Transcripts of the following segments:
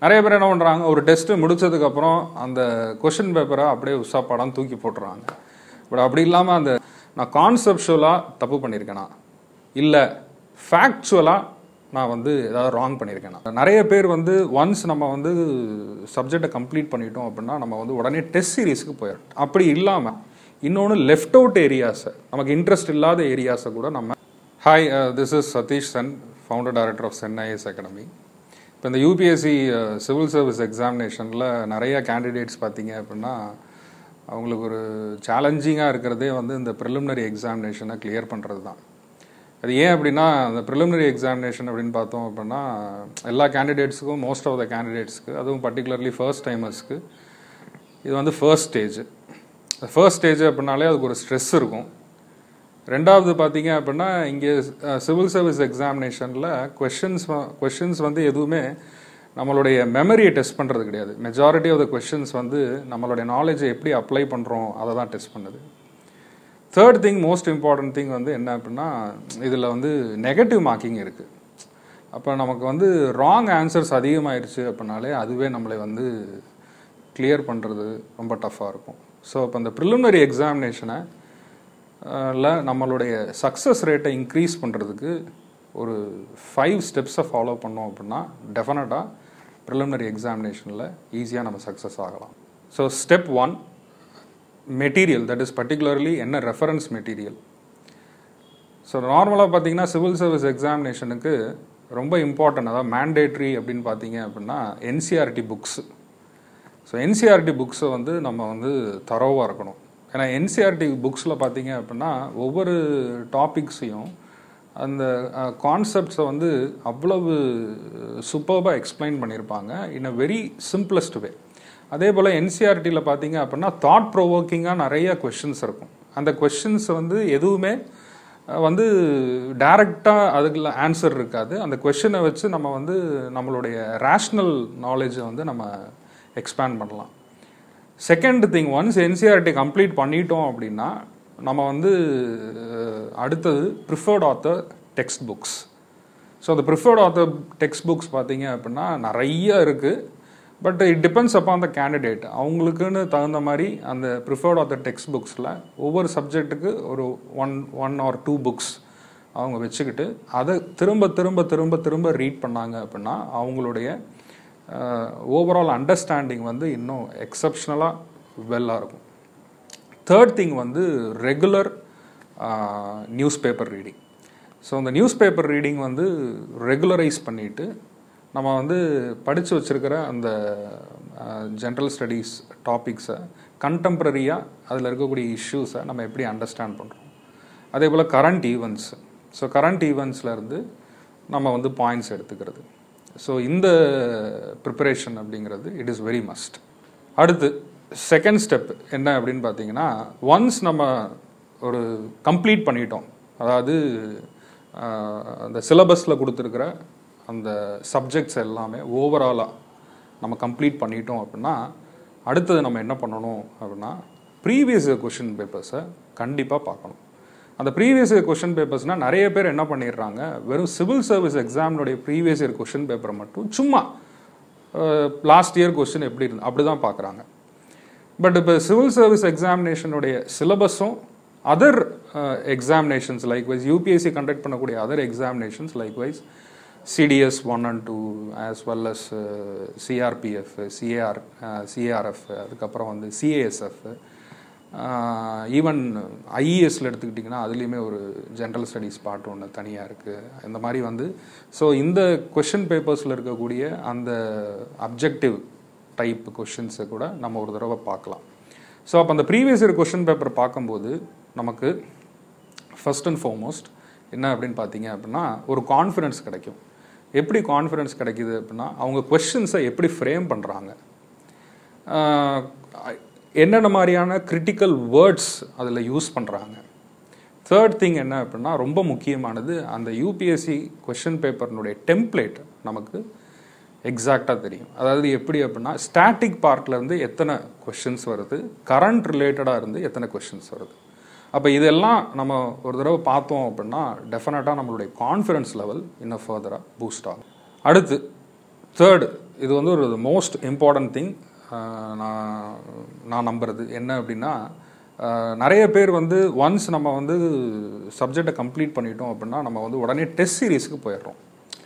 நிறைய பேர் என்ன பண்ணுறாங்க ஒரு டெஸ்ட்டு முடிச்சதுக்கப்புறம் அந்த கொஷின் பேப்பரை அப்படியே உஷா படம் தூக்கி போட்டுறாங்க பட் அப்படி இல்லாமல் அந்த நான் கான்செப்ஷுவலாக தப்பு பண்ணியிருக்கேனா இல்லை ஃபேக்சுவலாக நான் வந்து ஏதாவது ராங் பண்ணியிருக்கேனா நிறைய பேர் வந்து ஒன்ஸ் நம்ம வந்து சப்ஜெக்டை கம்ப்ளீட் பண்ணிட்டோம் அப்படின்னா நம்ம வந்து உடனே டெஸ்ட் சீரீஸ்க்கு போயிடும் அப்படி இல்லாமல் இன்னொன்று லெஃப்ட் அவுட் ஏரியாஸை நமக்கு இன்ட்ரெஸ்ட் இல்லாத ஏரியாஸை கூட நம்ம hi this is Satish Sun founder director of Chen IAS academy இப்போ இந்த யூபிஎஸ்சி சிவில் சர்வீஸ் எக்ஸாமினேஷனில் நிறைய கேண்டிடேட்ஸ் பார்த்தீங்க அப்படின்னா அவங்களுக்கு ஒரு சேலஞ்சிங்காக இருக்கிறதே வந்து இந்த ப்ரிலிமினரி எக்ஸாமினேஷனை கிளியர் பண்ணுறது தான் அது ஏன் அப்படின்னா அந்த ப்ரிலிமினரி எக்ஸாமினேஷன் அப்படின்னு பார்த்தோம் அப்படின்னா எல்லா கேண்டிடேட்ஸுக்கும் மோஸ்ட் ஆஃப் த கேண்டிடேட்ஸ்க்கு அதுவும் பர்டிகுலர்லி ஃபர்ஸ்ட் டைமர்ஸ்க்கு இது வந்து ஃபர்ஸ்ட் ஸ்டேஜ் ஃபர்ஸ்ட் ஸ்டேஜ் அப்படின்னாலே அதுக்கு ஒரு ஸ்ட்ரெஸ் இருக்கும் ரெண்டாவது பார்த்தீங்க அப்படின்னா இங்கே சிவில் சர்வீஸ் எக்ஸாமினேஷனில் கொஷின்ஸ் கொஷின்ஸ் வந்து எதுவுமே நம்மளுடைய மெமரியை டெஸ்ட் பண்ணுறது கிடையாது மெஜாரிட்டி ஆஃப் த கொஷின்ஸ் வந்து நம்மளுடைய நாலேஜை எப்படி அப்ளை பண்ணுறோம் அதை தான் டெஸ்ட் பண்ணுது third thing most important thing வந்து என்ன அப்படின்னா இதில் வந்து நெகட்டிவ் மார்க்கிங் இருக்குது அப்போ நமக்கு வந்து ராங் ஆன்சர்ஸ் அதிகமாயிருச்சு அப்படின்னாலே அதுவே நம்மளை வந்து கிளியர் பண்ணுறது ரொம்ப டஃப்பாக இருக்கும் ஸோ இப்போ இந்த ப்ரிலிமினரி எக்ஸாமினேஷனை ல நம்மளுடைய சக்ஸஸ் ரேட்டை இன்க்ரீஸ் பண்ணுறதுக்கு ஒரு ஃபைவ் ஸ்டெப்ஸை ஃபாலோ பண்ணோம் அப்படின்னா டெஃபினட்டாக ப்ரிலிமினரி எக்ஸாமினேஷனில் ஈஸியாக நம்ம சக்ஸஸ் ஆகலாம் so step one material that is particularly என்ன ரெஃபரன்ஸ் மெட்டீரியல் ஸோ நார்மலாக பார்த்தீங்கன்னா சிவில் சர்வீஸ் எக்ஸாமினேஷனுக்கு ரொம்ப இம்பார்ட்டன்ட் அதாவது மேண்டேட்ரி அப்படின்னு பார்த்தீங்க அப்படின்னா என்சிஆர்டி புக்ஸ் ஸோ என்சிஆர்டி புக்ஸை வந்து நம்ம வந்து தரோவாக இருக்கணும் ஏன்னா என்சிஆர்டி புக்ஸில் பார்த்தீங்க அப்படின்னா ஒவ்வொரு டாபிக்ஸையும் அந்த கான்செப்ட்ஸை வந்து அவ்வளவு சூப்பர்பாக எக்ஸ்பிளைன் பண்ணியிருப்பாங்க இன் அ வெரி சிம்பிளஸ்ட் வே அதே போல் என்சிஆர்டியில் பார்த்தீங்க அப்படின்னா தாட் ப்ரோவோக்கிங்காக நிறைய கொஷின்ஸ் இருக்கும் அந்த கொஷின்ஸ் வந்து எதுவுமே வந்து டைரக்டாக அதுக்குள்ள ஆன்சர் இருக்காது அந்த கொஷினை வச்சு நம்ம வந்து நம்மளுடைய ரேஷ்னல் நாலேஜை வந்து நம்ம எக்ஸ்பேண்ட் பண்ணலாம் second thing once NCERT complete பண்ணிட்டோம் அப்படின்னா நம்ம வந்து அடுத்தது preferred author text books so அந்த ப்ரிஃபர்ட் ஆத்தர் டெக்ஸ்ட் புக்ஸ் பார்த்தீங்க அப்படின்னா நிறைய இருக்குது but it depends upon the candidate அவங்களுக்குன்னு தகுந்த மாதிரி அந்த ப்ரிஃபர்ட் ஆத்தர் டெக்ஸ்ட் புக்ஸில் ஒவ்வொரு சப்ஜெக்ட்டுக்கு ஒரு one one or two books அவங்க வச்சுக்கிட்டு அதை திரும்ப திரும்ப திரும்ப திரும்ப ரீட் பண்ணாங்க அப்படின்னா அவங்களுடைய ஓவரால் அண்டர்ஸ்டாண்டிங் வந்து இன்னும் எக்ஸப்ஷனலாக வெல்லாக இருக்கும் தேர்ட் திங் வந்து regular news paper reading so அந்த நியூஸ் பேப்பர் ரீடிங் வந்து ரெகுலரைஸ் பண்ணிவிட்டு நம்ம வந்து படித்து வச்சுருக்கிற அந்த ஜென்ரல் ஸ்டடீஸ் டாபிக்ஸை கண்டெம்ப்ரரியாக அதில் இருக்கக்கூடிய இஷ்யூஸை நம்ம எப்படி அண்டர்ஸ்டாண்ட் பண்ணுறோம் அதே போல் கரண்ட் ஈவெண்ட்ஸ் ஸோ கரண்ட் ஈவெண்ட்ஸ்லேருந்து நம்ம வந்து பாயிண்ட்ஸ் எடுத்துக்கிறது ஸோ இந்த ப்ரிப்பரேஷன் அப்படிங்கிறது இட் இஸ் வெரி மஸ்ட் அடுத்து செகண்ட் ஸ்டெப் என்ன அப்படின்னு பார்த்தீங்கன்னா ஒன்ஸ் நம்ம ஒரு கம்ப்ளீட் பண்ணிட்டோம் அதாவது அந்த சிலபஸில் கொடுத்துருக்கிற அந்த சப்ஜெக்ட்ஸ் எல்லாமே ஓவராலாக நம்ம கம்ப்ளீட் பண்ணிட்டோம் அப்படின்னா அடுத்தது நம்ம என்ன பண்ணணும் அப்படின்னா ப்ரீவியஸ் இயர் கொஷின் பேப்பர்ஸை கண்டிப்பாக பார்க்கணும் அந்த ப்ரீவியஸ் இயர் கொஷின் பேப்பர்ஸ்னால் நிறைய பேர் என்ன பண்ணிடுறாங்க வெறும் சிவில் சர்வீஸ் எக்ஸாமினுடைய ப்ரீவியஸ் இயர் கொஷின் பேப்பரை மட்டும் சும்மா லாஸ்ட் இயர் கொஷின் எப்படி இருந்து அப்படி தான் பார்க்குறாங்க பட் இப்போ சிவில் சர்வீஸ் எக்ஸாமினேஷனுடைய சிலபஸும் other examinations like wise UPSC conduct பண்ணக்கூடிய other examinations like wise CDS one and two as well as CRPF CAR CARF அதுக்கப்புறம் வந்து சிஏஎஸ்எஃப் ஈவன் ஐஇஎஸ்ல எடுத்துக்கிட்டிங்கன்னா அதுலேயுமே ஒரு ஜென்ரல் ஸ்டடீஸ் பார்ட் ஒன்று தனியாக இருக்குது இந்த மாதிரி வந்து ஸோ இந்த கொஷின் பேப்பர்ஸில் இருக்கக்கூடிய அந்த அப்ஜெக்டிவ் டைப் கொஷின்ஸை கூட நம்ம ஒரு தடவை பார்க்கலாம் ஸோ அப்போ அந்த ப்ரீவியஸ் இயர் கொஷின் பேப்பர் பார்க்கும்போது நமக்கு ஃபர்ஸ்ட் அண்ட் ஃபார்மோஸ்ட் என்ன அப்படின்னு பார்த்தீங்க அப்படின்னா ஒரு கான்ஃபிடென்ஸ் கிடைக்கும் எப்படி கான்ஃபிடென்ஸ் கிடைக்குது அப்படின்னா அவங்க கொஷின்ஸை எப்படி ஃப்ரேம் பண்ணுறாங்க என்னென்ன மாதிரியான கிரிட்டிக்கல் வேர்ட்ஸ் அதில் யூஸ் பண்ணுறாங்க தேர்ட் திங் என்ன அப்படின்னா ரொம்ப முக்கியமானது அந்த யூபிஎஸ்சி கொஷின் பேப்பர்னுடைய டெம்ப்ளேட் நமக்கு எக்ஸாக்டாக தெரியும் அதாவது எப்படி அப்படின்னா ஸ்டாட்டிக் பார்ட்லேருந்து எத்தனை கொஷின்ஸ் வருது கரண்ட் ரிலேட்டடாக இருந்து எத்தனை கொஷின்ஸ் வருது அப்போ இதெல்லாம் நம்ம ஒரு தடவை பார்த்தோம் அப்படின்னா டெஃபினட்டாக நம்மளுடைய கான்ஃபிடன்ஸ் லெவல் இன்னும் ஃபர்தராக பூஸ்ட் ஆகும் அடுத்து தேர்டு இது வந்து ஒரு மோஸ்ட் இம்பார்ட்டன்ட் திங் நான் நான் நம்புறது என்ன அப்படின்னா ஆஹ், நிறைய பேர் வந்து ஒன்ஸ் நம்ம வந்து சப்ஜெக்டை கம்ப்ளீட் பண்ணிட்டோம் அப்படின்னா நம்ம வந்து உடனே டெஸ்ட் சீரீஸ்க்கு போயிடுறோம்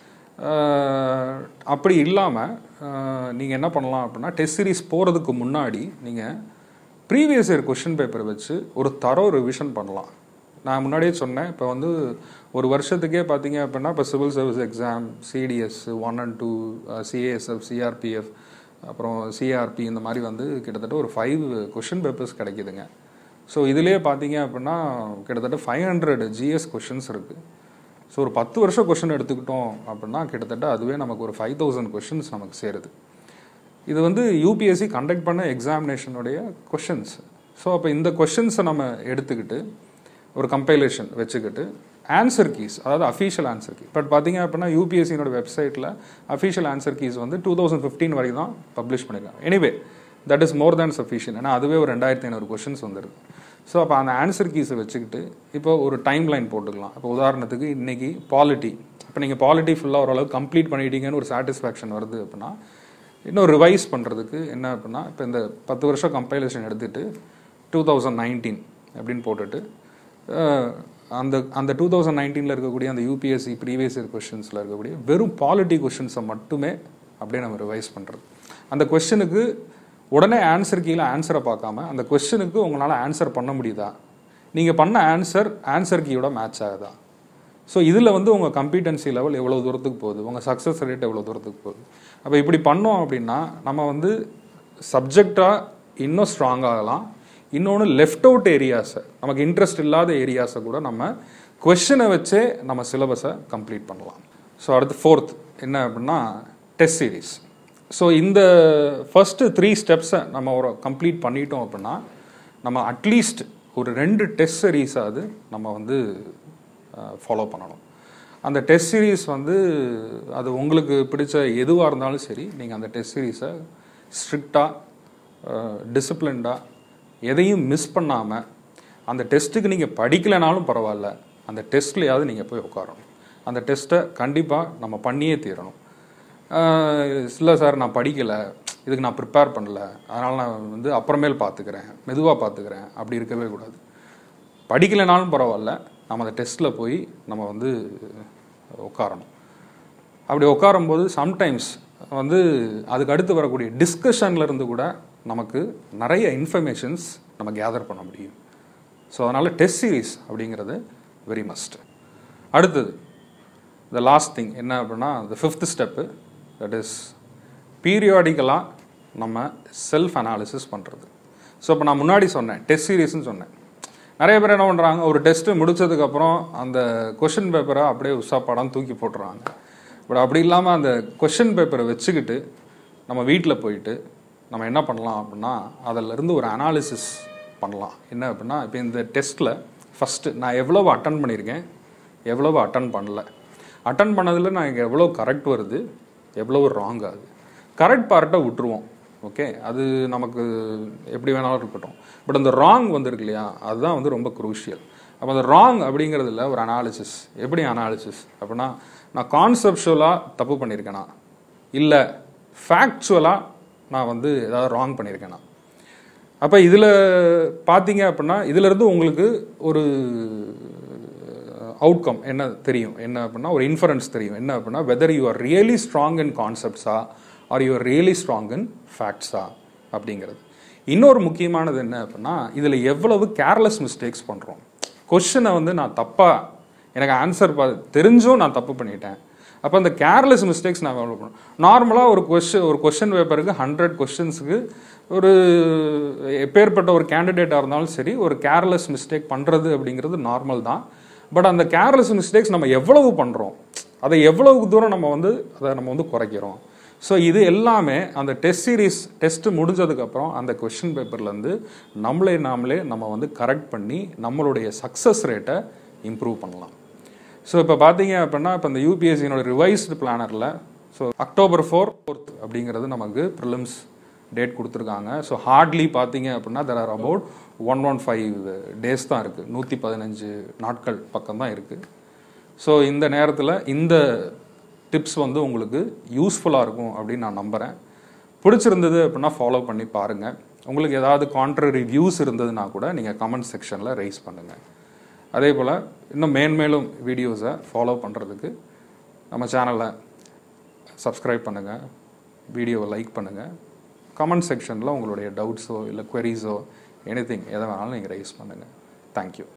ஆஹ், அப்படி இல்லாமல் நீங்கள் என்ன பண்ணலாம் அப்படின்னா டெஸ்ட் சீரிஸ் போகிறதுக்கு முன்னாடி நீங்கள் ப்ரீவியஸ் இயர் கொஷின் பேப்பரை வச்சு ஒரு தரோ ரிவிஷன் பண்ணலாம் நான் முன்னாடியே சொன்னேன் இப்போ வந்து ஒரு வருஷத்துக்கே பார்த்தீங்க அப்படின்னா இப்போ civil service exam CDS one and two CASF CRPF அப்புறம் சிஆர்பி இந்த மாதிரி வந்து கிட்டத்தட்ட ஒரு ஃபைவ் கொஷின் பேப்பர்ஸ் கிடைக்குதுங்க ஸோ இதுலேயே பார்த்தீங்க அப்படின்னா கிட்டத்தட்ட ஃபைவ் ஹண்ட்ரட் ஜிஎஸ் கொஷின்ஸ் இருக்குது ஸோ ஒரு பத்து வருஷம் கொஷின் எடுத்துக்கிட்டோம் அப்படின்னா கிட்டத்தட்ட அதுவே நமக்கு ஒரு ஃபைவ் தௌசண்ட் கொஷின்ஸ் நமக்கு சேருது இது வந்து யூபிஎஸ்சி கண்டக்ட் பண்ண எக்ஸாமினேஷனுடைய கொஷின்ஸ் ஸோ அப்போ இந்த கொஷின்ஸை நம்ம எடுத்துக்கிட்டு ஒரு கம்பைலேஷன் வச்சுக்கிட்டு ஆன்சர் கீஸ் அதாவது அஃபீஷியல் ஆன்சர் கீ பட் பார்த்தீங்க அப்படின்னா யூபிஎஸ்சியோட வெப்சைட்டில் அஃபீஷியல் ஆன்சர் கீஸ் வந்து டூ தௌசண்ட் ஃபிஃப்டீன் வரைக்கும் தான் பப்ளிஷ் பண்ணிருக்காங்க anyway that is more than sufficient ஏன்னா அதுவே ஒரு ரெண்டாயிரத்தி ஐநூறு கொஷின்ஸ் வந்துருது ஸோ அப்போ அந்த ஆன்சர் கீஸை வச்சுக்கிட்டு இப்போ ஒரு டைம் லைன் போட்டுக்கலாம் இப்போ உதாரணத்துக்கு இன்னைக்கு பாலிட்டி இப்போ நீங்கள் பாலிட்டி ஃபுல்லாக ஓரளவுக்கு கம்ப்ளீட் பண்ணிட்டீங்கன்னு ஒரு சாட்டிஸ்ஃபேக்ஷன் வருது அப்படின்னா இன்னும் ரிவைஸ் பண்ணுறதுக்கு என்ன அப்படின்னா இப்போ இந்த பத்து வருஷம் கம்பைலேஷன் எடுத்துட்டு டூ தௌசண்ட் நைன்டீன் அப்படின்னு போட்டுட்டு அஹ், அந்த அந்த டூ தௌசண்ட் நைன்டீனில் இருக்கக்கூடிய அந்த யூபிஎஸ்சி ப்ரீவியஸ் இயர் கொஷின்ஸில் இருக்கக்கூடிய வெறும் பாலிட்டி கொஷின்ஸை மட்டுமே அப்படியே நம்ம ரிவைஸ் பண்ணுறது அந்த கொஷனுக்கு உடனே ஆன்சர் கீழே ஆன்சரை பார்க்காம அந்த கொஷனுக்கு உங்களால் ஆன்சர் பண்ண முடியுதா நீங்கள் பண்ண ஆன்சர் ஆன்சர் கீயோட மேட்ச் ஆகுதா ஸோ இதில் வந்து உங்கள் கம்பீட்டன்சி லெவல் எவ்வளோ தூரத்துக்கு போகுது உங்கள் சக்ஸஸ் ரேட் எவ்வளோ தூரத்துக்கு போகுது அப்போ இப்படி பண்ணோம் அப்படின்னா நம்ம வந்து சப்ஜெக்டாக இன்னும் ஸ்ட்ராங் ஆகலாம் இன்னொன்று லெஃப்ட் அவுட் ஏரியாஸை நமக்கு இன்ட்ரெஸ்ட் இல்லாத ஏரியாஸை கூட நம்ம கொஷனை வச்சே நம்ம சிலபஸை கம்ப்ளீட் பண்ணலாம் ஸோ அடுத்து ஃபோர்த் என்ன அப்படின்னா டெஸ்ட் சீரிஸ் ஸோ இந்த ஃபஸ்ட்டு த்ரீ ஸ்டெப்ஸை நம்ம ஒரு கம்ப்ளீட் பண்ணிட்டோம் அப்படின்னா நம்ம அட்லீஸ்ட் ஒரு ரெண்டு டெஸ்ட் சீரீஸாவது நம்ம வந்து ஃபாலோ பண்ணணும் அந்த டெஸ்ட் சீரீஸ் வந்து அது உங்களுக்கு பிடிச்ச எதுவாக இருந்தாலும் சரி நீங்கள் அந்த டெஸ்ட் சீரீஸை ஸ்ட்ரிக்டாக டிசிப்ளின்டாக எதையும் மிஸ் பண்ணாமல் அந்த டெஸ்ட்டுக்கு நீங்கள் படிக்கலைனாலும் பரவாயில்ல அந்த டெஸ்ட்லையாவது நீங்கள் போய் உட்காரணும் அந்த டெஸ்ட்டை கண்டிப்பாக நம்ம பண்ணியே தீரணும் இல்லை சார் நான் படிக்கலை இதுக்கு நான் ப்ரிப்பேர் பண்ணல அதனால் நான் வந்து அப்புறமேல் பார்த்துக்கிறேன் மெதுவாக பார்த்துக்கிறேன் அப்படி இருக்கவே கூடாது படிக்கலைனாலும் பரவாயில்ல நம்ம அந்த டெஸ்ட்டில் போய் நம்ம வந்து உட்காரணும் அப்படி உட்காரும்போது சம்டைம்ஸ் வந்து அதுக்கு அடுத்து வரக்கூடிய டிஸ்கஷன்ல இருந்து கூட நமக்கு நிறைய இன்ஃபர்மேஷன்ஸ் நம்ம கேதர் பண்ண முடியும் ஸோ அதனால் டெஸ்ட் சீரிஸ் அப்படிங்கிறது வெரி மஸ்ட் அடுத்தது த லாஸ்ட் திங் என்ன அப்படின்னா the fifth step that is பீரியாடிக்கலாக நம்ம செல்ஃப் அனாலிசிஸ் பண்ணுறது ஸோ இப்போ நான் முன்னாடி சொன்னேன் டெஸ்ட் சீரிஸ்னு சொன்னேன் நிறைய பேர் என்ன பண்ணுறாங்க ஒரு டெஸ்ட்டு முடிச்சதுக்கப்புறம் அந்த கொஷின் பேப்பரை அப்படியே உஷாப்பாடம் தூக்கி போட்டுறாங்க பட் அப்படி இல்லாமல் அந்த கொஷின் பேப்பரை வச்சுக்கிட்டு நம்ம வீட்டில் போயிட்டு நம்ம என்ன பண்ணலாம் அப்படின்னா அதிலிருந்து ஒரு அனாலிசிஸ் பண்ணலாம் என்ன அப்படின்னா இப்போ இந்த டெஸ்ட்டில் ஃபஸ்ட்டு நான் எவ்வளவு அட்டன் பண்ணியிருக்கேன் எவ்வளவு அட்டன் பண்ணல அட்டன் பண்ணதில் நான் இங்கே எவ்வளோ கரெக்ட் வருது எவ்வளவு ராங் ஆகுது கரெக்ட் பார்ட்டை விட்டுருவோம் ஓகே அது நமக்கு எப்படி வேணாலும் இருக்கட்டும் பட் அந்த ராங் வந்திருக்கு இல்லையா அதுதான் வந்து ரொம்ப குரூஷியல் அப்போ அந்த ராங் அப்படிங்கிறதுல ஒரு அனாலிசிஸ் எப்படி அனாலிசிஸ் அப்படின்னா நான் கான்செப்ஷுவலாக தப்பு பண்ணியிருக்கேனா இல்லை ஃபேக்சுவலாக நான் வந்து ஏதாவது ராங் பண்ணியிருக்கேனா அப்போ இதில் பார்த்தீங்க அப்படின்னா இதிலிருந்து உங்களுக்கு ஒரு அவுட்கம் என்ன தெரியும் என்ன அப்படின்னா ஒரு இன்ஃபரன்ஸ் தெரியும் என்ன அப்படின்னா whether you are really strong in கான்செப்ட்ஸா or you are really strong in ஃபேக்ட்ஸா அப்படிங்கிறது இன்னொரு முக்கியமானது என்ன அப்படின்னா இதில் எவ்வளவு கேர்லெஸ் மிஸ்டேக்ஸ் பண்ணுறோம் கொஷனை வந்து நான் தப்பாக எனக்கு ஆன்சர் பா தெரிஞ்சும் நான் தப்பு பண்ணிட்டேன் அப்போ அந்த கேர்லெஸ் மிஸ்டேக்ஸ் நான் எவ்வளோ பண்ணும் நார்மலாக ஒரு கொஷின் ஒரு கொஷின் பேப்பருக்கு ஹண்ட்ரட் கொஷின்ஸுக்கு ஒரு எப்பேற்பட்ட ஒரு கேண்டிடேட்டாக இருந்தாலும் சரி ஒரு கேர்லெஸ் மிஸ்டேக் பண்ணுறது அப்படிங்கிறது நார்மல் தான் பட் அந்த கேர்லெஸ் மிஸ்டேக்ஸ் நம்ம எவ்வளவு பண்ணுறோம் அதை எவ்வளவு தூரம் நம்ம வந்து அதை நம்ம வந்து குறைக்கிறோம் ஸோ இது எல்லாமே அந்த டெஸ்ட் சீரிஸ் டெஸ்ட் முடிஞ்சதுக்கப்புறம் அந்த கொஷின் பேப்பர்லேருந்து நம்மளே நாமளே நம்ம வந்து கரெக்ட் பண்ணி நம்மளுடைய சக்ஸஸ் ரேட்டை இம்ப்ரூவ் பண்ணலாம் ஸோ இப்போ பார்த்தீங்க அப்படின்னா இப்போ இந்த யூபிஎஸ்சியினோட ரிவைஸ்டு பிளானரில் ஸோ அக்டோபர் ஃபோர் ஃபோர்த் அப்படிங்கிறது நமக்கு ப்ரிலிம்ஸ் டேட் கொடுத்துருக்காங்க ஸோ ஹார்ட்லி பார்த்தீங்க அப்படின்னா there are about one one five days தான் இருக்குது நூற்றி பதினஞ்சு நாட்கள் பக்கம் தான் இருக்குது ஸோ இந்த நேரத்தில் இந்த டிப்ஸ் வந்து உங்களுக்கு யூஸ்ஃபுல்லாக இருக்கும் அப்படின்னு நான் நம்புகிறேன் பிடிச்சிருந்தது அப்படின்னா ஃபாலோ பண்ணி பாருங்கள் உங்களுக்கு ஏதாவது கான்ட்ரரி வியூஸ் இருந்ததுன்னா கூட நீங்கள் கமெண்ட் செக்ஷனில் ரைஸ் பண்ணுங்கள் அதே போல் இன்னும் மேன்மேலும் வீடியோஸை ஃபாலோ பண்ணுறதுக்கு நம்ம சேனலை சப்ஸ்கிரைப் பண்ணுங்கள் வீடியோவை லைக் பண்ணுங்கள் கமெண்ட் செக்ஷனில் உங்களுடைய டவுட்ஸோ இல்லை queries-ஓ எனி திங் எதை வேணாலும் நீங்கள் ரைஸ் பண்ணுங்கள் தேங்க்யூ